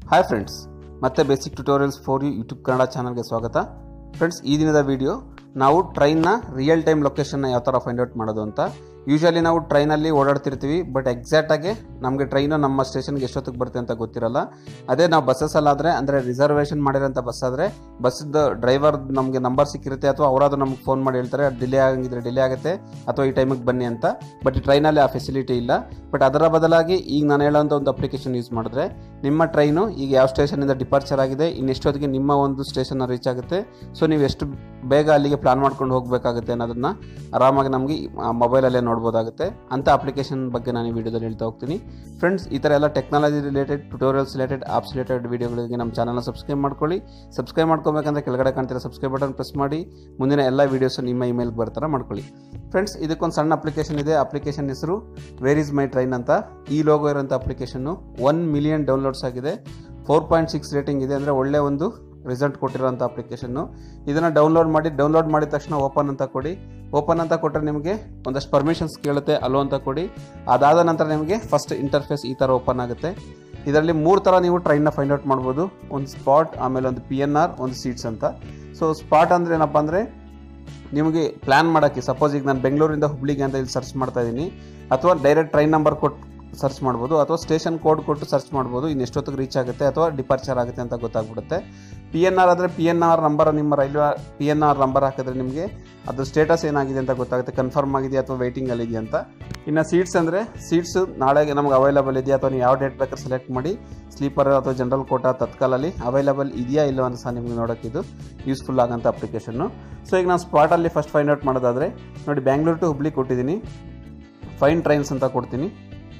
hi friends ಮತ್ತೆ basic tutorials for you YouTube Kannada ಚಾನಲ್ಗೆ ಸ್ವಾಗತ ಫ್ರೆಂಡ್ಸ್ ಈ ದಿನದ ವಿಡಿಯೋ ನಾವು ಟ್ರೈನ್ನ ರಿಯಲ್ ಟೈಮ್ ಲೊಕೇಶನ್ನ ಯಾವ ಥರ ಫೈಂಡ್ ಔಟ್ ಮಾಡೋದು ಅಂತ ಯೂಶಲಿ ನಾವು ಟ್ರೈನಲ್ಲಿ ಓಡಾಡ್ತಿರ್ತೀವಿ ಬಟ್ ಎಕ್ಸಾಕ್ಟಾಗಿ ನಮಗೆ ಟ್ರೈನು ನಮ್ಮ ಸ್ಟೇಷನ್ಗೆ ಎಷ್ಟೊತ್ತಿಗೆ ಬರುತ್ತೆ ಅಂತ ಗೊತ್ತಿರಲ್ಲ ಅದೇ ನಾವು ಬಸ್ಸಸ್ಸಲ್ಲಾದರೆ ಅಂದರೆ ರಿಸರ್ವೇಷನ್ ಮಾಡಿರೋಂಥ ಬಸ್ ಆದರೆ ಬಸ್ಸದ ಡ್ರೈವರ್ ನಮಗೆ ನಂಬರ್ ಸಿಕ್ಕಿರುತ್ತೆ ಅಥವಾ ಅವರಾದ್ರೂ ನಮ್ಗೆ ಫೋನ್ ಮಾಡಿ ಹೇಳ್ತಾರೆ ಡಿಲೇ ಆಗಿದ್ರೆ ಡಿಲೇ ಆಗುತ್ತೆ ಅಥವಾ ಈ ಟೈಮಿಗೆ ಬನ್ನಿ ಅಂತ ಬಟ್ ಈ ಟ್ರೈನಲ್ಲಿ ಆ ಫೆಸಿಲಿಟಿ ಇಲ್ಲ ಬಟ್ ಅದರ ಬದಲಾಗಿ ಈಗ ನಾನು ಹೇಳೋಂಥ ಒಂದು ಅಪ್ಲಿಕೇಶನ್ ಯೂಸ್ ಮಾಡಿದ್ರೆ ನಿಮ್ಮ ಟ್ರೈನು ಈಗ ಯಾವ ಸ್ಟೇಷನಿಂದ ಡಿಪಾರ್ಚರ್ ಆಗಿದೆ ಇನ್ನೆಷ್ಟೊತ್ತಿಗೆ ನಿಮ್ಮ ಒಂದು ಸ್ಟೇಷನ್ನ ರೀಚ್ ಆಗುತ್ತೆ ಸೊ ನೀವು ಎಷ್ಟು ಬೇಗ ಅಲ್ಲಿಗೆ ಪ್ಲಾನ್ ಮಾಡ್ಕೊಂಡು ಹೋಗಬೇಕಾಗುತ್ತೆ ಅನ್ನೋದನ್ನು ಆರಾಮಾಗಿ ನಮಗೆ ಮೊಬೈಲಲ್ಲೇ ನೋಡ್ಬೋದಾಗುತ್ತೆ ಅಂಥ ಅಪ್ಲಿಕೇಶನ್ ಬಗ್ಗೆ ನಾನು ಈ ವಿಡಿಯೋದಲ್ಲಿ ಹೇಳ್ತಾ ಹೋಗ್ತೀನಿ ಫ್ರೆಂಡ್ಸ್ ಈ ಥರ ಎಲ್ಲ technology related tutorials related apps related ವಿಡಿಯೋಗಳಿಗೆ ನಮ್ಮ ಚಾನಲ್ನ ಸಬ್ಸ್ಕ್ರೈಬ್ ಮಾಡ್ಕೊಳ್ಳಿ ಸಬ್ಸ್ಕ್ರೈಬ್ ಮಾಡ್ಕೋಬೇಕಂದ್ರೆ ಕೆಳಗಡೆ ಕಾಣ್ತಿರೋ ಸಬ್ಸ್ಕ್ರೈಬ್ ಬಟನ್ ಪ್ರೆಸ್ ಮಾಡಿ ಮುಂದಿನ ಎಲ್ಲ ವೀಡಿಯೋಸ್ ನಿಮ್ಮ ಇಮೇಲ್ಗೆ ಬರ್ತಾರ ಮಾಡ್ಕೊಳ್ಳಿ ಫ್ರೆಂಡ್ಸ್ ಇದಕ್ಕೊಂದು ಸಣ್ಣ ಅಪ್ಲಿಕೇಶನ್ ಇದೆ ಅಪ್ಲಿಕೇಶನ್ ಹೆಸರು ವೇರ್ ಇಸ್ ಮೈ ಟ್ರೈನ್ ಅಂತ ಈ ಲೋಗೋ ಇರೋಂಥ ಅಪ್ಲಿಕೇಶನ್ನು ಒನ್ ಮಿಲಿಯನ್ ಡೌನ್ಲೋಡ್ಸ್ ಆಗಿದೆ ಫೋರ್ ಪಾಯಿಂಟ್ ಸಿಕ್ಸ್ ರೇಟಿಂಗ್ ಇದೆ ಅಂದರೆ ಒಳ್ಳೆ ಒಂದು ರಿಸಲ್ಟ್ ಕೊಟ್ಟಿರೋಂಥ ಅಪ್ಲಿಕೇಶನ್ನು ಇದನ್ನು ಡೌನ್ಲೋಡ್ ಮಾಡಿ ಡೌನ್ಲೋಡ್ ಮಾಡಿದ ತಕ್ಷಣ ಓಪನ್ ಅಂತ ಕೊಡಿ ಓಪನ್ ಅಂತ ಕೊಟ್ಟರೆ ನಿಮಗೆ ಒಂದಷ್ಟು ಪರ್ಮಿಷನ್ಸ್ ಕೇಳುತ್ತೆ ಅಲೋ ಅಂತ ಕೊಡಿ ಅದಾದ ನಂತರ ನಿಮಗೆ ಫಸ್ಟ್ ಇಂಟರ್ಫೇಸ್ ಈ ಥರ ಓಪನ್ ಆಗುತ್ತೆ ಇದರಲ್ಲಿ ಮೂರು ಥರ ನೀವು ಟ್ರೈನ್ನ ಫೈಂಡ್ ಔಟ್ ಮಾಡ್ಬೋದು ಒಂದು ಸ್ಪಾಟ್ ಆಮೇಲೆ ಒಂದು ಪಿ ಎನ್ ಆರ್ ಒಂದು ಸೀಟ್ಸ್ ಅಂತ ಸೊ ಸ್ಪಾಟ್ ಅಂದರೆ ಏನಪ್ಪ ಅಂದರೆ ನಿಮಗೆ ಪ್ಲ್ಯಾನ್ ಮಾಡೋಕ್ಕೆ ಸಪೋಸ್ ಈಗ ನಾನು ಬೆಂಗಳೂರಿಂದ ಹುಬ್ಳಿಗೆ ಅಂತ ಇಲ್ಲಿ ಸರ್ಚ್ ಮಾಡ್ತಾ ಇದ್ದೀನಿ ಅಥವಾ ಡೈರೆಕ್ಟ್ ಟ್ರೈನ್ ನಂಬರ್ ಕೊಟ್ಟು ಸರ್ಚ್ ಮಾಡ್ಬೋದು ಅಥವಾ ಸ್ಟೇಷನ್ ಕೋಡ್ ಕೊಟ್ಟು ಸರ್ಚ್ ಮಾಡ್ಬೋದು ಇನ್ನು ಎಷ್ಟೊತ್ತಿಗೆ ರೀಚ್ ಆಗುತ್ತೆ ಅಥವಾ ಡಿಪಾರ್ಚರ್ ಆಗುತ್ತೆ ಅಂತ ಗೊತ್ತಾಗ್ಬಿಡುತ್ತೆ ಪಿ ಎನ್ ಆರ್ ಆದರೆ ಪಿ ಎನ್ ಆರ್ ನಂಬರ್ ನಿಮ್ಮ railway P N R number ಹಾಕಿದ್ರೆ ನಿಮಗೆ ಅದ್ರ ಸ್ಟೇಟಸ್ ಏನಾಗಿದೆ ಅಂತ ಗೊತ್ತಾಗುತ್ತೆ ಕನ್ಫರ್ಮ್ ಆಗಿದೆಯಾ ಅಥವಾ ವೆಯ್ಟಿಂಗಲ್ಲಿ ಇದೆಯಾ ಅಂತ ಇನ್ನು ಸೀಟ್ಸ್ ಅಂದರೆ ಸೀಟ್ಸು ನಾಳೆಗೆ ನಮ್ಗೆ ಅವೈಲಬಲ್ ಇದೆಯಾ ಅಥವಾ ನೀವು ಯಾವ ಡೇಟ್ ಬೇಕಾದ್ರೆ ಸೆಲೆಕ್ಟ್ ಮಾಡಿ ಸ್ಲೀಪರ್ ಅಥವಾ ಜನರಲ್ ಕೋಟಾ ತತ್ಕಾಲಲ್ಲಿ ಅವೈಲಬಲ್ ಇದೆಯಾ ಇಲ್ಲೋ ಅಂತ ಸಹ ನಿಮಗೆ ನೋಡೋಕ್ಕೆ ಇದು ಯೂಸ್ಫುಲ್ ಆಗೋಂಥ ಅಪ್ಲಿಕೇಶನ್ನು ಸೊ ಈಗ ನಾನು ಸ್ಪಾಟಲ್ಲಿ ಫಸ್ಟ್ ಫೈಂಡ್ ಔಟ್ ಮಾಡೋದಾದರೆ ನೋಡಿ ಬ್ಯಾಂಗ್ಳೂರ್ ಟು ಹುಬ್ಳಿ ಕೊಟ್ಟಿದ್ದೀನಿ ಫೈನ್ ಟ್ರೈನ್ಸ್ ಅಂತ ಕೊಡ್ತೀನಿ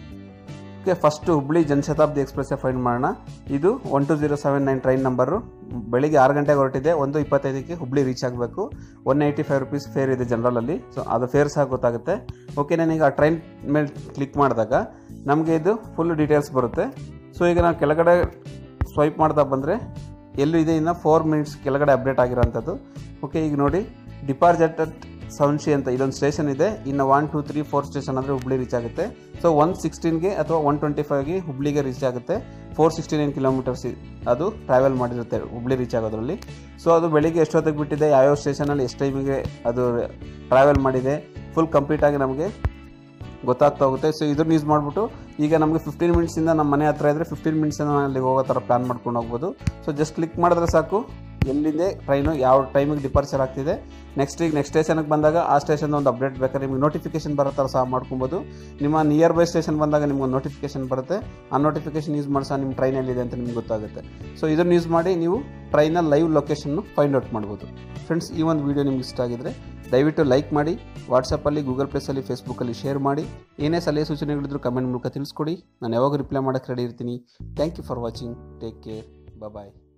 ಓಕೆ ಫಸ್ಟು ಹುಬ್ಳಿ ಜನಶತಾಬ್ದಿ ಎಕ್ಸ್ಪ್ರೆಸ್ಸೇ ಫೈಂಡ್ ಮಾಡೋಣ ಇದು one two zero seven nine train number ಬೆಳಿಗ್ಗೆ ಆರು ಗಂಟೆಗೆ ಹೊರಟಿದೆ ಒಂದು ಇಪ್ಪತ್ತೈದಕ್ಕೆ ಹುಬ್ಳಿ ರೀಚ್ ಆಗಬೇಕು one eighty five rupees fare ಇದೆ ಜನರಲಲ್ಲಿ ಸೊ ಅದು ಫೇರ್ ಸಹ ಗೊತ್ತಾಗುತ್ತೆ ಓಕೆ ನಾನೀಗ ಆ ಟ್ರೈನ್ ಮೇಲೆ ಕ್ಲಿಕ್ ಮಾಡಿದಾಗ ನಮಗೆ ಇದು ಫುಲ್ ಡೀಟೇಲ್ಸ್ ಬರುತ್ತೆ ಸೊ ಈಗ ನಾವು ಕೆಳಗಡೆ ಸ್ವೈಪ್ ಮಾಡ್ತಾ ಬಂದರೆ ಎಲ್ಲೂ ಇದೆ ಇನ್ನು ಫೋರ್ ಮಿನಿಟ್ಸ್ ಕೆಳಗಡೆ ಅಪ್ಡೇಟ್ ಆಗಿರೋಂಥದ್ದು ಓಕೆ ಈಗ ನೋಡಿ ಡಿಪಾರ್ಚರ್ ಅಟ್ ಸೌನ್ಶಿ ಅಂತ ಇದೊಂದು ಸ್ಟೇಷನ್ ಇದೆ ಇನ್ನು one two three four station ಅಂದರೆ ಹುಬ್ಳಿ ರೀಚ್ ಆಗುತ್ತೆ ಸೊ ಒನ್ ಸಿಕ್ಸ್ಟೀನ್ಗೆ ಅಥವಾ ಒನ್ ಟ್ವೆಂಟಿ ಫೈವ್ಗೆ ಹುಬ್ಳಿಗೆ ರೀಚ್ ಆಗುತ್ತೆ ಫೋರ್ ಸಿಕ್ಸ್ಟಿ ನೈನ್ ಕಿಲೋಮೀಟರ್ಸ್ ಅದು ಟ್ರಾವೆಲ್ ಮಾಡಿರುತ್ತೆ ಹುಬ್ಳಿ ರೀಚ್ ಆಗೋದ್ರಲ್ಲಿ ಸೊ ಅದು ಬೆಳಿಗ್ಗೆ ಎಷ್ಟೊತ್ತಿಗೆ ಬಿಟ್ಟಿದೆ ಯಾವ್ಯಾವ ಸ್ಟೇಷನಲ್ಲಿ ಎಷ್ಟು ಟೈಮಿಗೆ ಅದು ಟ್ರಾವೆಲ್ ಮಾಡಿದೆ ಫುಲ್ ಕಂಪ್ಲೀಟಾಗಿ ನಮಗೆ ಗೊತ್ತಾಗ್ತಾ ಹೋಗುತ್ತೆ ಸೊ ಇದನ್ನ ಯೂಸ್ ಮಾಡಿಬಿಟ್ಟು ಈಗ ನಮಗೆ ಫಿಫ್ಟೀನ್ ಮಿನಿಟ್ಸಿಂದ ನಮ್ಮ ಮನೆ ಹತ್ರ ಇದ್ದರೆ ಫಿಫ್ಟೀನ್ ಮಿನಿಟ್ಸಿಂದ ನಾನು ಅಲ್ಲಿಗೆ ಹೋಗೋ ಥರ ಪ್ಲ್ಯಾನ್ ಮಾಡ್ಕೊಂಡು ಹೋಗ್ಬೋದು ಸೊ ಜಸ್ಟ್ ಕ್ಲಿಕ್ ಮಾಡಿದ್ರೆ ಸಾಕು ಎಲ್ಲಿದೆ ಟ್ರೈನು ಯಾವ ಟೈಮಿಗೆ ಡಿಪಾರ್ಚರ್ ಆಗ್ತಿದೆ ನೆಕ್ಸ್ಟ್ ಈಗ ನೆಕ್ಸ್ಟ್ ಸ್ಟೇಷನ್ಗೆ ಬಂದಾಗ ಆ ಸ್ಟೇಷನ್ ಒಂದು ಅಪ್ಡೇಟ್ ಬೇಕಾದ್ರೆ ನಿಮಗೆ ನೋಟಿಫಿಕೇಶನ್ ಬರೋ ಥರ ಸಹ ಮಾಡ್ಕೊಬೋದು ನಿಮ್ಮ ನಿಯರ್ ಬೈ ಸ್ಟೇಷನ್ ಬಂದಾಗ ನಿಮ್ಗೆ ಒಂದು ನೋಟಿಫಿಕೇಶನ್ ಬರುತ್ತೆ ಆ ನೋಟಿಫಿಕೇಶನ್ ಯೂಸ್ ಮಾಡಿ ಸಹ ನಿಮ್ಮ ಟ್ರೈನ್ ಎಲ್ಲಿದೆ ಅಂತ ನಿಮ್ಗೆ ಗೊತ್ತಾಗುತ್ತೆ ಸೊ ಇದನ್ನು ಯೂಸ್ ಮಾಡಿ ನೀವು ಟ್ರೈನ ಲೈವ್ ಲೊಕೇಶನ್ನು ಫೈಂಡ್ ಔಟ್ ಮಾಡ್ಬೋದು ಫ್ರೆಂಡ್ಸ್ ಈ ಒಂದು ವೀಡಿಯೋ ನಿಮ್ಗೆ ಇಷ್ಟ ಆಗಿದ್ರೆ ದಯವಿಟ್ಟು ಲೈಕ್ ಮಾಡಿ ವಾಟ್ಸಪ್ಪಲ್ಲಿ ಗೂಗಲ್ ಪ್ಲೇಸಲ್ಲಿ ಫೇಸ್ಬುಕ್ಕಲ್ಲಿ ಶೇರ್ ಮಾಡಿ ಏನೇ ಸಲಹೆ ಸೂಚನೆಗಳಿದ್ರು ಕಮೆಂಟ್ ಮೂಲಕ ತಿಳಿಸ್ಕೊಡಿ ನಾನು ಯಾವಾಗ ರಿಪ್ಲೈ ಮಾಡೋಕ್ಕೆ ರೆಡಿ ಇರ್ತೀನಿ thank you for watching take care bye